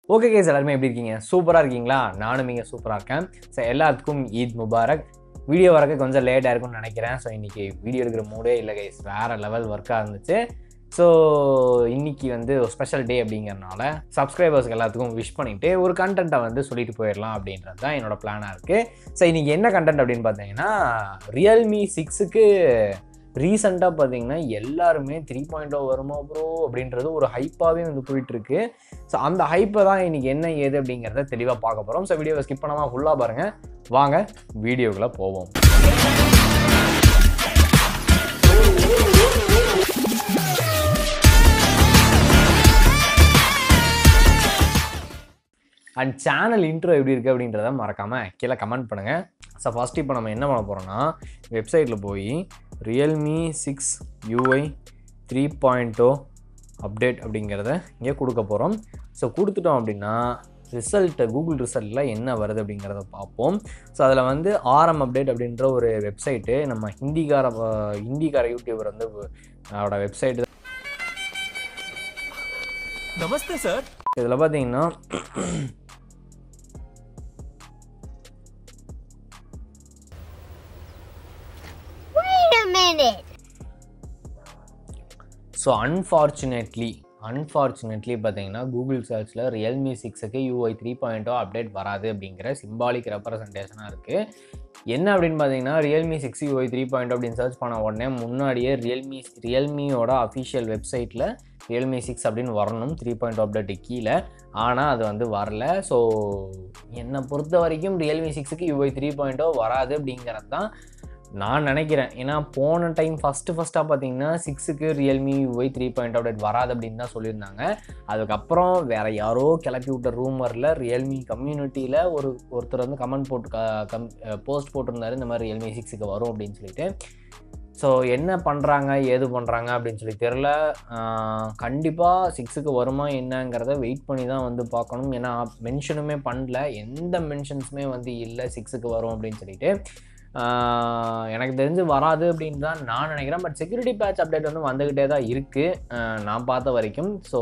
Okay case எல்லாருமே எப்படி இருக்கீங்க சூப்பராக இருக்கீங்களா நானும் இங்கே சூப்பராக இருக்கேன் ஸோ எல்லாத்துக்கும் ஈத் முபாரக் வீடியோ வரக்கு கொஞ்சம் லேட்டாக இருக்கும்னு நினைக்கிறேன் ஸோ இன்றைக்கி வீடியோ எடுக்கிற மூடே இல்லை கைஸ் வேறு லெவல் ஒர்க்காக இருந்துச்சு ஸோ இன்னைக்கு வந்து ஒரு ஸ்பெஷல் டே அப்படிங்கிறனால சப்ஸ்கிரைபர்ஸ்க்கு எல்லாத்துக்கும் விஷ் பண்ணிவிட்டு ஒரு கண்டென்ட்டை வந்து சொல்லிட்டு போயிடலாம் அப்படின்றது தான் என்னோட பிளானாக இருக்குது ஸோ இன்றைக்கி என்ன கண்டென்ட் அப்படின்னு பார்த்தீங்கன்னா ரியல்மி சிக்ஸுக்கு ரீசெண்டாக பார்த்தீங்கன்னா எல்லாருமே த்ரீ பாயிண்ட் ஓ வருமா ப்ரோ அப்படின்றது ஒரு ஹைப்பாகவே வந்து போயிட்டுருக்கு ஸோ அந்த ஹைப்பை தான் இன்றைக்கி என்ன ஏது அப்படிங்கிறத தெளிவாக பார்க்க போகிறோம் ஸோ வீடியோவை ஸ்கிப் பண்ணாமல் ஃபுல்லாக பாருங்கள் வாங்க வீடியோக்குள்ளே போவோம் அண்ட் சேனல் இன்ட்ரோ எப்படி இருக்குது அப்படின்றத மறக்காமல் கீழே கமெண்ட் பண்ணுங்கள் ஸோ ஃபஸ்ட் இப்போ நம்ம என்ன பண்ண போகிறோம்னா வெப்சைட்டில் போய் Realme six UI three point O update அப்படிங்கிறத இங்கே கொடுக்க போகிறோம் ஸோ கொடுத்துட்டோம் அப்படின்னா ரிசல்ட்டு கூகுள் ரிசல்ட்டில் என்ன வருது அப்படிங்கிறத பார்ப்போம் ஸோ அதில் வந்து ஆர்எம் அப்டேட் அப்படின்ற ஒரு வெப்சைட்டு நம்ம ஹிந்திக்கார ஹிந்திக்கார யூடியூபர் வந்து அவரோட வெப்சைட் नमस्ते सर இதில் பார்த்தீங்கன்னா Wait a minute. So unfortunately unfortunately பார்த்தீங்கன்னா கூகுள் சர்ச்சில் ரியல்மி சிக்ஸுக்கு யூஐ த்ரீ பாயிண்ட்டோ அப்டேட் வராது அப்படிங்கிற சிம்பாலிக் ரெப்ரசன்டேஷனாக இருக்குது என்ன அப்படின்னு பார்த்தீங்கன்னா Realme six UI three point அப்படின்னு சர்ச் பண்ண உடனே முன்னாடியே ரியல்மி ரியல்மியோட அஃபிஷியல் வெப்சைட்டில் ரியல்மி சிக்ஸ் அப்படின்னு வரணும் த்ரீ பாயிண்ட் அப்டேட்டு கீழே ஆனால் அது வந்து வரல ஸோ என்னை பொறுத்த வரைக்கும் ரியல்மி சிக்ஸுக்கு யூஐ த்ரீ பாயிண்ட்டோ வராது அப்படிங்கிறது தான் நான் நினைக்கிறேன் ஏன்னா போன டைம் ஃபஸ்ட்டு ஃபஸ்ட்டாக பார்த்தீங்கன்னா சிக்ஸுக்கு Realme Y three point update வராது அப்படின்னு தான் சொல்லியிருந்தாங்க அதுக்கப்புறம் வேறு யாரோ கிளப்பி விட்ட ரூமரில் ரியல்மி கம்யூனிட்டியில் ஒரு ஒருத்தர் வந்து கமெண்ட் போட்டு க கம் போஸ்ட் போட்டிருந்தாரு இந்த மாதிரி ரியல்மி சிக்ஸுக்கு வரும் அப்படின்னு சொல்லிட்டு ஸோ என்ன பண்ணுறாங்க ஏது பண்ணுறாங்க அப்படின்னு சொல்லி தெரில கண்டிப்பாக சிக்ஸுக்கு வருமா என்னங்கிறத வெயிட் பண்ணி தான் வந்து பார்க்கணும் ஏன்னா மென்ஷனுமே பண்ணல எந்த மென்ஷன்ஸுமே வந்து இல்லை சிக்ஸுக்கு வரும் அப்படின்னு சொல்லிட்டு ஆஹ் எனக்கு தெரிஞ்சு வராது அப்படின்னு தான் நான் நினைக்கிறேன் பட் செக்யூரிட்டி பேட்ச் அப்டேட் வந்து வந்துக்கிட்டே தான் இருக்குது நான் பார்த்த வரைக்கும் ஸோ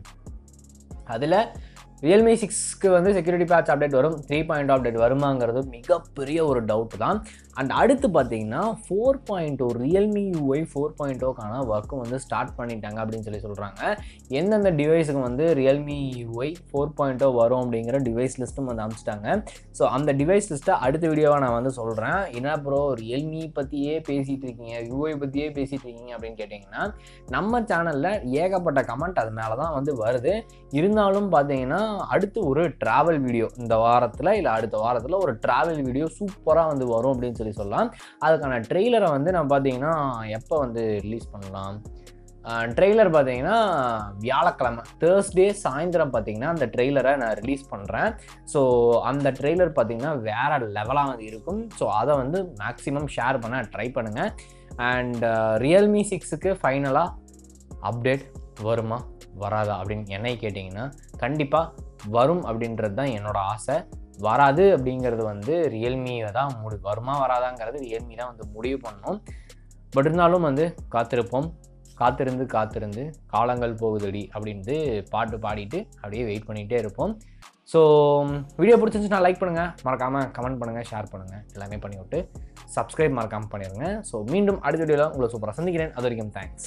அதில் ரியல்மி சிக்ஸ்க்கு வந்து செக்யூரிட்டி பேட்ச் அப்டேட் வரும் த்ரீ பாயிண்ட் அப்டேட் வருமாங்கிறது மிகப்பெரிய ஒரு டவுட் தான் அண்ட் அடுத்து பார்த்தீங்கன்னா four point O Realme UI four point ஓக்கான ஒர்க்கும் வந்து ஸ்டார்ட் பண்ணிட்டாங்க அப்படின்னு சொல்லி சொல்கிறாங்க எந்தெந்த டிவைஸுக்கு வந்து Realme UI four point O வரும் அப்படிங்கிற டிவைஸ் லிஸ்ட்டும் வந்து அனுப்பிச்சிட்டாங்க ஸோ அந்த டிவைஸ் லிஸ்ட்டை அடுத்த வீடியோவாக நான் வந்து சொல்கிறேன் என்ன ப்ரோ ரியல்மி பற்றியே பேசிகிட்டு இருக்கீங்க யூஐ பற்றியே பேசிகிட்டு இருக்கீங்க அப்படின்னு கேட்டிங்கன்னா நம்ம சேனலில் ஏகப்பட்ட கமெண்ட் அது மேலே தான் வந்து வருது இருந்தாலும் பார்த்தீங்கன்னா அடுத்து ஒரு ட்ராவல் வீடியோ இந்த வாரத்தில் இல்லை அடுத்த வாரத்தில் ஒரு ட்ராவல் வீடியோ சூப்பராக வந்து வரும் அப்படின்னு சொல்லி சொல்லலாம் அதுக்கான ட்ரெய்லரை வந்து நான் பார்த்தீங்கன்னா எப்போ வந்து ரிலீஸ் பண்ணலாம் ட்ரெய்லர் பார்த்தீங்கன்னா வியாழக்கிழமை தேர்ஸ்டே சாயந்தரம் பார்த்தீங்கன்னா அந்த ட்ரெய்லரை நான் ரிலீஸ் பண்ணுறேன் ஸோ அந்த ட்ரெய்லர் பார்த்தீங்கன்னா வேறு லெவலாக வந்து இருக்கும் ஸோ அதை வந்து மேக்ஸிமம் ஷேர் பண்ண ட்ரை பண்ணுங்கள் அண்ட் ரியல்மி சிக்ஸுக்கு ஃபைனலாக அப்டேட் வருமா வராதா அப்படின்னு என்னை கேட்டிங்கன்னா கண்டிப்பாக வரும் அப்படின்றது தான் என்னோட ஆசை வராது அப்படிங்கிறது வந்து ரியல்மியை தான் முடி வருமா வராதாங்கிறது ரியல்மி தான் வந்து முடிவு பண்ணணும் பட் இருந்தாலும் வந்து காத்திருப்போம் காத்திருந்து காத்திருந்து காலங்கள் போகுதடி அப்படின்ட்டு பாட்டு பாடிட்டு அப்படியே வெயிட் பண்ணிகிட்டே இருப்போம் ஸோ வீடியோ பிடிச்சிருந்துச்சுன்னா லைக் பண்ணுங்கள் மறக்காமல் கமெண்ட் பண்ணுங்கள் ஷேர் பண்ணுங்கள் எல்லாமே பண்ணி விட்டு சப்ஸ்கிரைப் மறக்காமல் பண்ணிடுங்க ஸோ மீண்டும் அடுத்த வீடியோவில் உங்களை சூப்பராக சந்திக்கிறேன் அது வரைக்கும் தேங்க்ஸ்